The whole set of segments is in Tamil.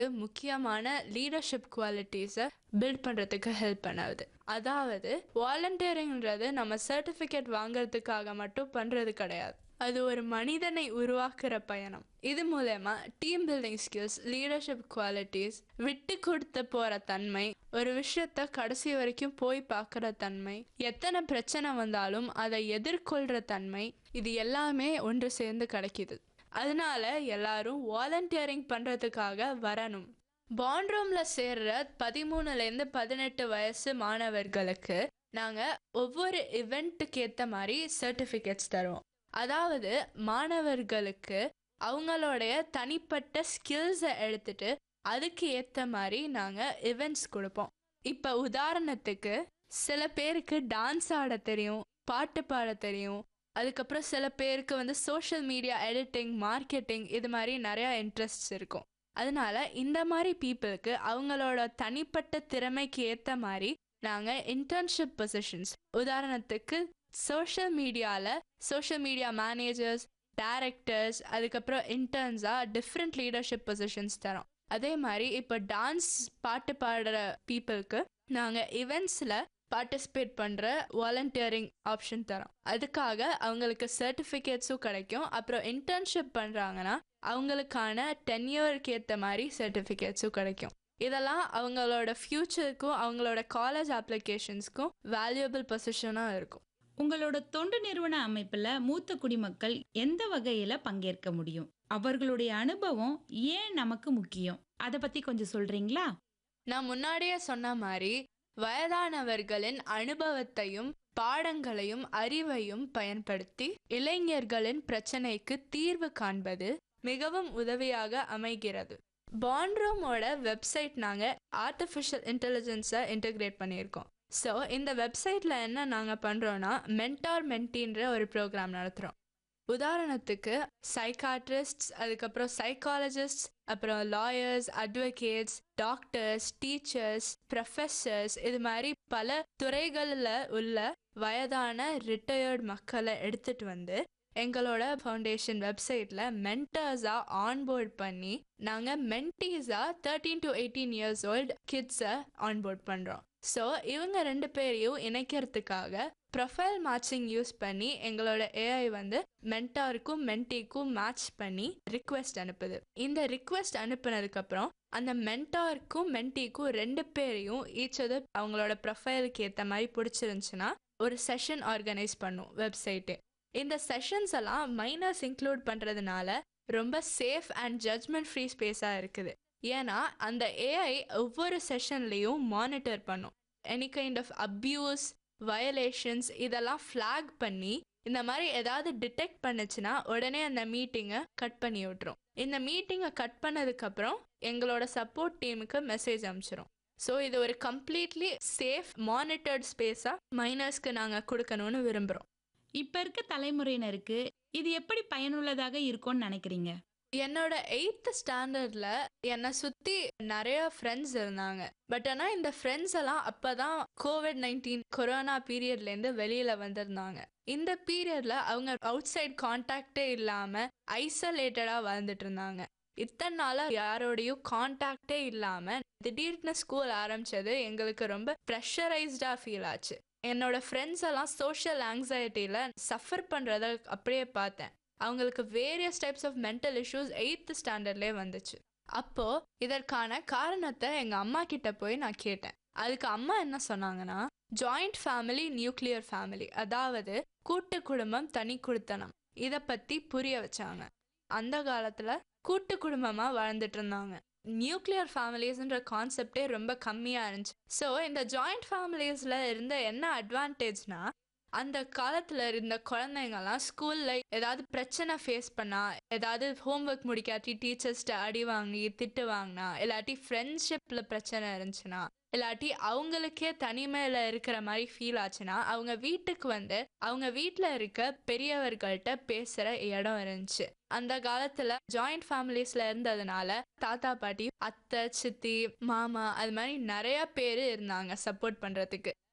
முக்கியமான லீடர்ஷிப் குவாலிட்டிஸை பில்ட் பண்ணுறதுக்கு ஹெல்ப் பண்ணாது அதாவது வாலண்டியரிங்கிறது நம்ம சர்டிஃபிகேட் வாங்குறதுக்காக மட்டும் பண்ணுறது கிடையாது அது ஒரு மனிதனை உருவாக்குற பயணம் இது மூலயமா team building skills leadership qualities விட்டு கொடுத்து போற தன்மை ஒரு விஷயத்த கடைசி வரைக்கும் போய் பார்க்குற தன்மை எத்தனை பிரச்சனை வந்தாலும் அதை எதிர்கொள்கிற தன்மை இது எல்லாமே ஒன்று சேர்ந்து கிடைக்கிது அதனால எல்லாரும் வாலண்டியரிங் பண்ணுறதுக்காக வரணும் பாண்ட் ரூமில் சேர்ற பதிமூணுலேருந்து பதினெட்டு வயசு மாணவர்களுக்கு நாங்கள் ஒவ்வொரு இவெண்ட்டுக்கு ஏற்ற மாதிரி சர்டிஃபிகேட்ஸ் தருவோம் அதாவது மாணவர்களுக்கு அவங்களுடைய தனிப்பட்ட ஸ்கில்ஸை எடுத்துட்டு அதுக்கு ஏற்ற மாதிரி நாங்கள் இவெண்ட்ஸ் கொடுப்போம் இப்போ உதாரணத்துக்கு சில பேருக்கு டான்ஸ் ஆட தெரியும் பாட்டு பாட தெரியும் அதுக்கப்புறம் சில பேருக்கு வந்து சோஷியல் மீடியா எடிட்டிங் மார்க்கெட்டிங் இது மாதிரி நிறையா இன்ட்ரெஸ்ட்ஸ் இருக்கும் அதனால இந்த மாதிரி பீப்புளுக்கு அவங்களோட தனிப்பட்ட திறமைக்கு ஏற்ற மாதிரி நாங்கள் இன்டர்ன்ஷிப் பொசிஷன்ஸ் உதாரணத்துக்கு சோஷியல் மீடியாவில் சோஷியல் மீடியா மேனேஜர்ஸ் டேரக்டர்ஸ் அதுக்கப்புறம் இன்டர்ன்ஸாக டிஃப்ரெண்ட் லீடர்ஷிப் பொசிஷன்ஸ் தரோம் அதே மாதிரி இப்போ டான்ஸ் பாட்டு பாடுற பீப்புளுக்கு நாங்கள் இவெண்ட்ஸில் பார்ட்டிசிபேட் பண்ணுற வாலண்டியரிங் ஆப்ஷன் தரோம் அதுக்காக அவங்களுக்கு சர்டிஃபிகேட்ஸும் கிடைக்கும் அப்புறம் இன்டர்ன்ஷிப் பண்ணுறாங்கன்னா அவங்களுக்கான டென்யூருக்கு ஏற்ற மாதிரி சர்டிஃபிகேட்ஸும் கிடைக்கும் இதெல்லாம் அவங்களோட ஃப்யூச்சருக்கும் அவங்களோட காலேஜ் அப்ளிகேஷன்ஸ்க்கும் வேல்யூபிள் பொசிஷனாக இருக்கும் உங்களோட தொண்டு நிறுவன அமைப்புல மூத்த குடிமக்கள் எந்த வகையில பங்கேற்க முடியும் அவர்களுடைய அனுபவம் ஏன் நமக்கு முக்கியம் அத பத்தி கொஞ்சம் சொல்றீங்களா நான் முன்னாடியே சொன்ன மாதிரி வயதானவர்களின் அனுபவத்தையும் பாடங்களையும் அறிவையும் பயன்படுத்தி இளைஞர்களின் பிரச்சனைக்கு தீர்வு காண்பது மிகவும் உதவியாக அமைகிறது பாண்ட்ரூமோட வெப்சைட் நாங்கள் ஆர்டிஃபிஷியல் இன்டெலிஜென்ஸை இன்டகிரேட் பண்ணியிருக்கோம் ஸோ இந்த வெப்சைட்டில் என்ன நாங்கள் பண்ணுறோன்னா மென்டார் மென்டின்ற ஒரு ப்ரோக்ராம் நடத்துகிறோம் உதாரணத்துக்கு சைக்காட்ரிஸ்ட்ஸ் அதுக்கப்புறம் சைக்காலஜிஸ்ட்ஸ் அப்புறம் lawyers advocates doctors teachers professors இது மாதிரி பல துறைகளில் உள்ள வயதான ரிட்டையர்ட் மக்களை எடுத்துட்டு வந்து எங்களோட ஃபவுண்டேஷன் வெப்சைட்டில் மென்டர்ஸாக ஆன்போர்ட் பண்ணி நாங்கள் மென்டீஸாக thirteen to eighteen years old கிட்ஸை ஆன்போர்ட் பண்ணுறோம் ஸோ இவங்க ரெண்டு பேரையும் இணைக்கிறதுக்காக ப்ரொஃபைல் மேட்சிங் யூஸ் பண்ணி எங்களோட ஏஐ வந்து மென்டாருக்கும் மென்டிக்கும் மேட்ச் பண்ணி ரிக்வெஸ்ட் அனுப்புது இந்த ரிக்வெஸ்ட் அனுப்புனதுக்கப்புறம் அந்த மென்டாருக்கும் மென்டிக்கும் ரெண்டு பேரையும் ஈச் அதர் அவங்களோட ப்ரொஃபைலுக்கு ஏற்ற மாதிரி பிடிச்சிருந்துச்சுன்னா ஒரு செஷன் ஆர்கனைஸ் பண்ணும் வெப்சைட்டு இந்த செஷன்ஸ் எல்லாம் மைனர்ஸ் இன்க்ளூட் பண்ணுறதுனால ரொம்ப சேஃப் அண்ட் ஜட்ஜ்மெண்ட் ஃப்ரீ ஸ்பேஸாக இருக்குது ஏன்னா அந்த ஏஐ ஒவ்வொரு செஷன்லேயும் மானிட்டர் பண்ணும் any kind of abuse violations இதெல்லாம் ஃப்ளாக் பண்ணி இந்த மாதிரி ஏதாவது டிடெக்ட் பண்ணுச்சுன்னா உடனே அந்த மீட்டிங்கை கட் பண்ணி விட்டுரும் இந்த மீட்டிங்கை கட் பண்ணதுக்கப்புறம் எங்களோட சப்போர்ட் டீமுக்கு மெசேஜ் அனுப்பிச்சிரும் ஸோ இது ஒரு கம்ப்ளீட்லி சேஃப் மானிட்டர்ட் ஸ்பேஸாக மைனர்ஸ்க்கு நாங்கள் கொடுக்கணும்னு விரும்புகிறோம் இப்ப இருக்க தலைமுறையினருக்கு இது எப்படி பயனுள்ளதாக இருக்கும்னு நினைக்கிறீங்க என்னோட எயித்து ஸ்டாண்டர்டில் என்னை சுற்றி நிறைய ஃப்ரெண்ட்ஸ் இருந்தாங்க பட் ஆனால் இந்த ஃப்ரெண்ட்ஸ் எல்லாம் அப்போ தான் கோவிட் நைன்டீன் கொரோனா பீரியட்லேருந்து வெளியில் வந்திருந்தாங்க இந்த பீரியடில் அவங்க அவுட் சைட் கான்டாக்டே இல்லாமல் ஐசோலேட்டடாக வாழ்ந்துட்டு இருந்தாங்க இத்தனை நாளாக யாரோடையும் கான்டாக்டே இல்லாமல் திடீர்னு ஸ்கூல் ஆரம்பிச்சது எங்களுக்கு ரொம்ப ப்ரெஷரைஸ்டாக ஃபீல் ஆச்சு என்னோட ஃப்ரெண்ட்ஸ் எல்லாம் சோஷியல் ஆங்ஸைட்டியில் சஃபர் பண்ணுறத அப்படியே பார்த்தேன் அவங்களுக்கு various types of mental issues eighth ஸ்டாண்டர்ட்லேயே வந்துச்சு அப்போது இதற்கான காரணத்தை எங்கள் அம்மா கிட்ட போய் நான் கேட்டேன் அதுக்கு அம்மா என்ன சொன்னாங்கன்னா ஜாயிண்ட் ஃபேமிலி நியூக்ளியர் ஃபேமிலி அதாவது கூட்டு குடும்பம் தனி குடுத்தனம் இதை பற்றி புரிய வச்சாங்க அந்த காலத்தில் கூட்டு குடும்பமாக வாழ்ந்துட்டு இருந்தாங்க நியூக்ளியர் ஃபேமிலிஸ்ன்ற கான்செப்டே ரொம்ப கம்மியாக இருந்துச்சு ஸோ இந்த ஜாயிண்ட் ஃபேமிலிஸில் இருந்த என்ன அட்வான்டேஜ்னா அந்த காலத்தில் இருந்த குழந்தைங்கலாம் ஸ்கூலில் ஏதாவது பிரச்சனை ஃபேஸ் பண்ணா ஏதாவது ஹோம்ஒர்க் முடிக்காட்டி டீச்சர்ஸ்ட்ட அடி வாங்கி திட்டு வாங்கினா இல்லாட்டி ஃப்ரெண்ட்ஷிப்பில் பிரச்சனை இருந்துச்சுன்னா இல்லாட்டி அவங்களுக்கே தனிமையில் இருக்கிற மாதிரி ஃபீல் ஆச்சுன்னா அவங்க வீட்டுக்கு வந்து அவங்க வீட்டில் இருக்க பெரியவர்கள்ட்ட பேசுகிற இடம் இருந்துச்சு அந்த காலத்தில் ஜாயிண்ட் ஃபேமிலிஸில் இருந்ததுனால தாத்தா பாட்டி அத்தை சித்தி மாமா அது மாதிரி நிறைய பேர் இருந்தாங்க சப்போர்ட் பண்ணுறதுக்கு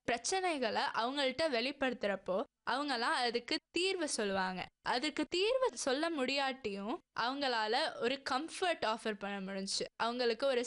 பிரச்சனைகளை அவங்கள்ட்ட வெளிப்படுத்துறப்போ அவங்களாம் அதுக்கு தீர்வு சொல்லுவாங்க அதுக்கு தீர்வு சொல்ல முடியாட்டியும் அவங்களால ஒரு கம்ஃபர்ட் ஆஃபர் பண்ண முடிஞ்சுச்சு அவங்களுக்கு ஒரு